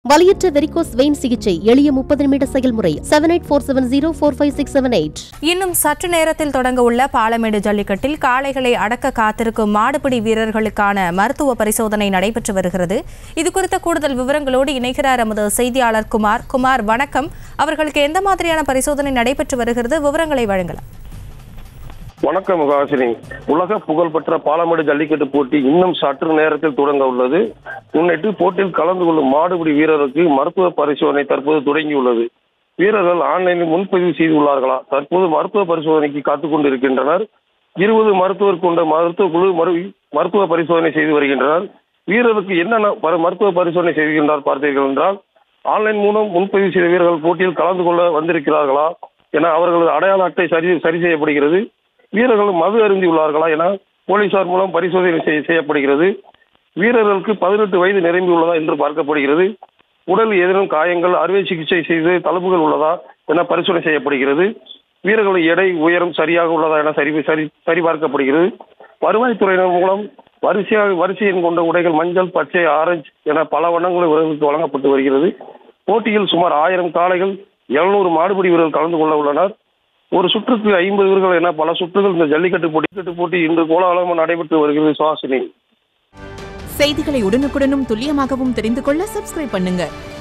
வலியற்ற varicose vein சிகிச்சை எளிய முப்பது நிமிட செயல்முறை seven eight four seven zero four five six seven eight இன்னும் சற்று நேரத்தில் தொடங்க உள்ள பாலமேடு ஜல்லிக்கட்டில் காளைகளை அடக்க காத்திருக்கும் மாடுபிடி வீரர்களுக்கான மருத்துவ பரிசோதனை நடைபெற்று வருகிறது இது குறித்த கூடுதல் விவரங்களோடு இணைகிறார் எமது செய்தியாளர் குமார் குமார் வணக்கம் அவர்களுக்கு எந்த மாதிரியான பரிசோதனை நடைபெற்று வருகிறது விவரங்களை வழங்கலாம் வணக்கம் முகாசினி உலக புகழ்பெற்ற பாலமேடு ஜல்லிக்கட்டு போட்டி இன்னும் சற்று நேரத்தில் தொடங்க உள்ளது முன்னிட்டு போட்டியில் கலந்து கொள்ளும் மாடுபிடி வீரருக்கு மருத்துவ பரிசோதனை தற்போது தொடங்கியுள்ளது வீரர்கள் ஆன்லைனில் முன்பதிவு செய்துள்ளார்களா தற்போது மருத்துவ பரிசோதனைக்கு காத்துக் கொண்டிருக்கின்றனர் இருபது மருத்துவர் கொண்ட மருத்துவ குழு மரு மருத்துவ பரிசோதனை செய்து வருகின்றனர் வீரருக்கு என்னென்ன பர- மருத்துவ பரிசோதனை செய்கின்றார் பார்த்தீர்கள் என்றால் ஆன்லைன் மூலம் முன்பதிவு செய்த வீரர்கள் போட்டியில் கலந்து கொள்ள வந்திருக்கிறார்களா என அவர்களது அடையாள அட்டை சரி சரி செய்யப்படுகிறது வீரர்கள் மது அருந்தியுள்ளார்களா என போலீசார் மூலம் பரிசோதனை செய்ய- செய்யப்படுகிறது வீரர்களுக்கு பதினெட்டு வயது நிரம்பியுள்ளதா என்று பார்க்கப்படுகிறது உடல் ஏதேனும் காயங்கள் அறுவை சிகிச்சை செய்து தழும்புகள் உள்ளதா என பரிசோதனை செய்யப்படுகிறது வீரர்களின் எடை உயரம் சரியாக உள்ளதா என சரி சரி சரிபார்க்கப்படுகிறது வருவாய்த்துறையினர் மூலம் வரிசையாக வரிசை எண் கொண்ட உடைகள் மஞ்சள் பச்சை ஆரஞ்சு என பல வண்ணங்கள் வீரர்களுக்கு வழங்கப்பட்டு வருகிறது போட்டியில் சுமார் ஆயிரம் காளைகள் எழுநூறு மாடுபிடி வீரர்கள் கலந்து கொள்ள உள்ளனர் ஒரு சுற்றுக்கு ஐம்பது வீரர்கள் என பல சுற்றுகள் இந்த ஜல்லிக்கட்டு போட்டி ஜல்லிக்கட்டு போட்டி இன்று கோலாகலமாக நடைபெற்று வருகிறது சுவாசினி செய்திகளை உடனுக்குடனும் துல்லியமாகவும் தெரிந்து கொள்ள சப்ஸ்கிரைப் பண்ணுங்க